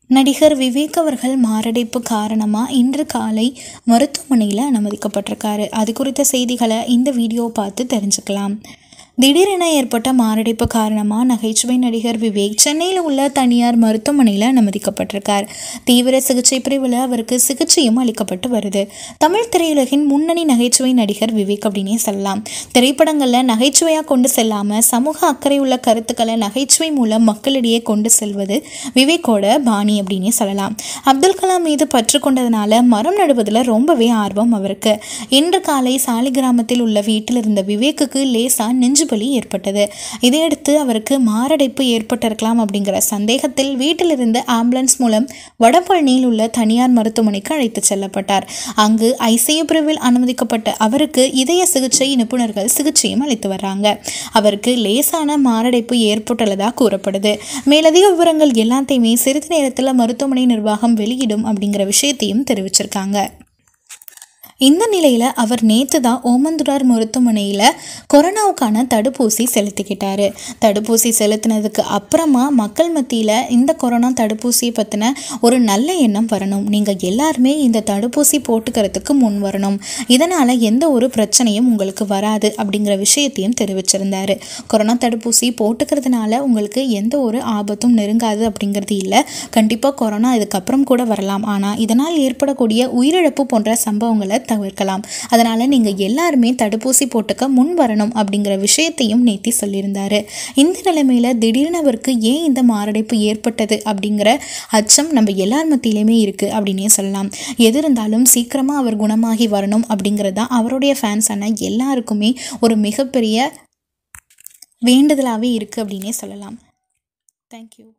நடிகர் விவேக் அவர்கள் மாரடைப்பு காரணமாக இன்று காலை மருத்துவமனையில் அனுமதிக்கப்பட்டிருக்காரு அது குறித்த செய்திகளை இந்த வீடியோ பார்த்து தெரிஞ்சுக்கலாம் திடீரென ஏற்பட்ட மாரடைப்பு காரணமாக நகைச்சுவை நடிகர் விவேக் சென்னையில் உள்ள தனியார் மருத்துவமனையில் அனுமதிக்கப்பட்டிருக்கார் தீவிர சிகிச்சை பிரிவில் அவருக்கு சிகிச்சையும் அளிக்கப்பட்டு வருது தமிழ் திரையுலகின் முன்னணி நகைச்சுவை நடிகர் விவேக் அப்படின்னே சொல்லலாம் திரைப்படங்களில் நகைச்சுவையாக கொண்டு செல்லாமல் சமூக அக்கறை உள்ள கருத்துக்களை நகைச்சுவை மூலம் மக்களிடையே கொண்டு செல்வது விவேக்கோட பாணி அப்படின்னே சொல்லலாம் அப்துல் கலாம் மீது பற்று கொண்டதுனால மரம் நடுவதில் ரொம்பவே ஆர்வம் அவருக்கு இன்று காலை சாலி கிராமத்தில் உள்ள வீட்டில் இருந்த விவேக்குக்கு லேசா நெஞ்சு வலி ஏற்பட்டது இதையடுத்து அவருக்கு மாரடைப்பு ஏற்பட்டிருக்கலாம் அப்படிங்கிற சந்தேகத்தில் வீட்டில் இருந்து ஆம்புலன்ஸ் மூலம் வடபழனியில் உள்ள தனியார் மருத்துவமனைக்கு அழைத்து செல்லப்பட்டார் அங்கு ஐசியு பிரிவில் அனுமதிக்கப்பட்ட அவருக்கு இதய சிகிச்சை நிபுணர்கள் சிகிச்சையும் அளித்து வர்றாங்க அவருக்கு லேசான மாரடைப்பு ஏற்பட்டுள்ளதாக கூறப்படுது மேலதிக விவரங்கள் எல்லாத்தையுமே சிறிது நேரத்தில் மருத்துவமனை நிர்வாகம் வெளியிடும் அப்படிங்கிற விஷயத்தையும் தெரிவிச்சிருக்காங்க இந்த நிலையில் அவர் நேற்று தான் ஓமந்துரார் மருத்துவமனையில் கொரோனாவுக்கான தடுப்பூசி செலுத்திக்கிட்டாரு தடுப்பூசி செலுத்தினதுக்கு அப்புறமா மக்கள் மத்தியில் இந்த கொரோனா தடுப்பூசியை பற்றின ஒரு நல்ல எண்ணம் வரணும் நீங்கள் எல்லாருமே இந்த தடுப்பூசி போட்டுக்கிறதுக்கு முன் வரணும் இதனால் எந்த ஒரு பிரச்சனையும் உங்களுக்கு வராது அப்படிங்கிற விஷயத்தையும் தெரிவிச்சிருந்தாரு கொரோனா தடுப்பூசி போட்டுக்கிறதுனால உங்களுக்கு எந்த ஒரு ஆபத்தும் நெருங்காது அப்படிங்கிறது இல்லை கண்டிப்பாக கொரோனா இதுக்கப்புறம் கூட வரலாம் ஆனால் இதனால் ஏற்படக்கூடிய உயிரிழப்பு போன்ற சம்பவங்களை தவிர்க்கலாம் அதனால் நீங்கள் எல்லாருமே தடுப்பூசி போட்டுக்க முன் வரணும் அப்படிங்கிற விஷயத்தையும் நேத்தி சொல்லியிருந்தாரு இந்த நிலைமையில் திடீர்னு அவருக்கு ஏன் இந்த மாரடைப்பு ஏற்பட்டது அப்படிங்கிற அச்சம் நம்ம எல்லார் மத்தியிலையுமே இருக்குது அப்படின்னே சொல்லலாம் எது இருந்தாலும் சீக்கிரமாக அவர் குணமாகி வரணும் அப்படிங்கிறது தான் அவருடைய ஃபேன்ஸான எல்லாருக்குமே ஒரு மிகப்பெரிய வேண்டுதலாகவே இருக்குது அப்படின்னே சொல்லலாம் தேங்க்யூ